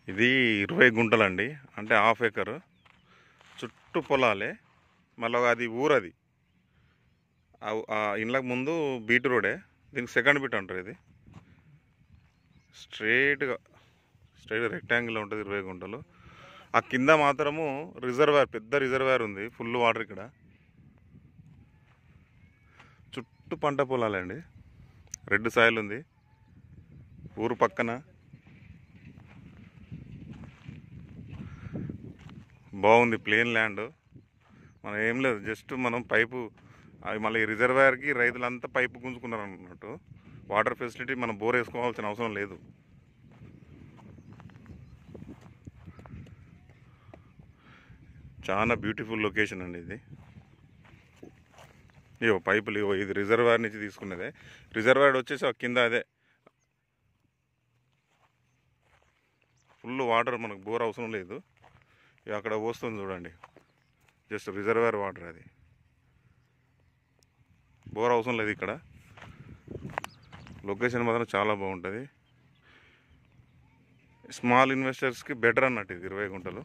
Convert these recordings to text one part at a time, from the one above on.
ఇది ఇరవై గుంటలండి అంటే హాఫ్ ఎకర్ చుట్టూ పొలాలే మళ్ళీ అది ఊరది ఆ- ఆ ఇండ్లకు ముందు బీట్ రోడే దీనికి సెకండ్ బీట్ అంటారు ఇది స్ట్రైట్గా స్ట్రైట్ రెక్టాంగిల్ ఉంటుంది ఇరవై గుంటలు ఆ కింద మాత్రము రిజర్వాయర్ పెద్ద రిజర్వాయర్ ఉంది ఫుల్ వాటర్ ఇక్కడ చుట్టూ పంట పొలాలండి రెడ్ సాయిల్ ఉంది ఊరు పక్కన బాగుంది ప్లేన్ ల్యాండ్ మనం ఏం లేదు జస్ట్ మనం పైపు అది మళ్ళీ ఈ రిజర్వాయర్కి రైతులంతా పైపు గుంజుకున్నారు అన్నట్టు వాటర్ ఫెసిలిటీ మనం బోర్ వేసుకోవాల్సిన అవసరం లేదు చాలా బ్యూటిఫుల్ లొకేషన్ అండి ఇది ఇవో పైపులు ఇవో ఇది రిజర్వాయర్ నుంచి తీసుకున్నదే రిజర్వాయర్ వచ్చేసి ఆ కింద అదే ఫుల్ వాటర్ మనకు బోర్ అవసరం లేదు ఇక అక్కడ పోస్తుంది చూడండి జస్ట్ రిజర్వాయర్ వాటర్ అది బోర్ అవసరం లేదు ఇక్కడ లొకేషన్ మాత్రం చాలా బాగుంటుంది స్మాల్ ఇన్వెస్టర్స్కి బెటర్ అన్నట్టు ఇది ఇరవై గుంటలు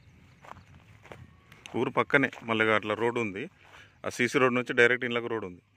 ఊరు పక్కనే మళ్ళీ అట్లా రోడ్ ఉంది ఆ సీసీ రోడ్ నుంచి డైరెక్ట్ ఇళ్ళకి రోడ్ ఉంది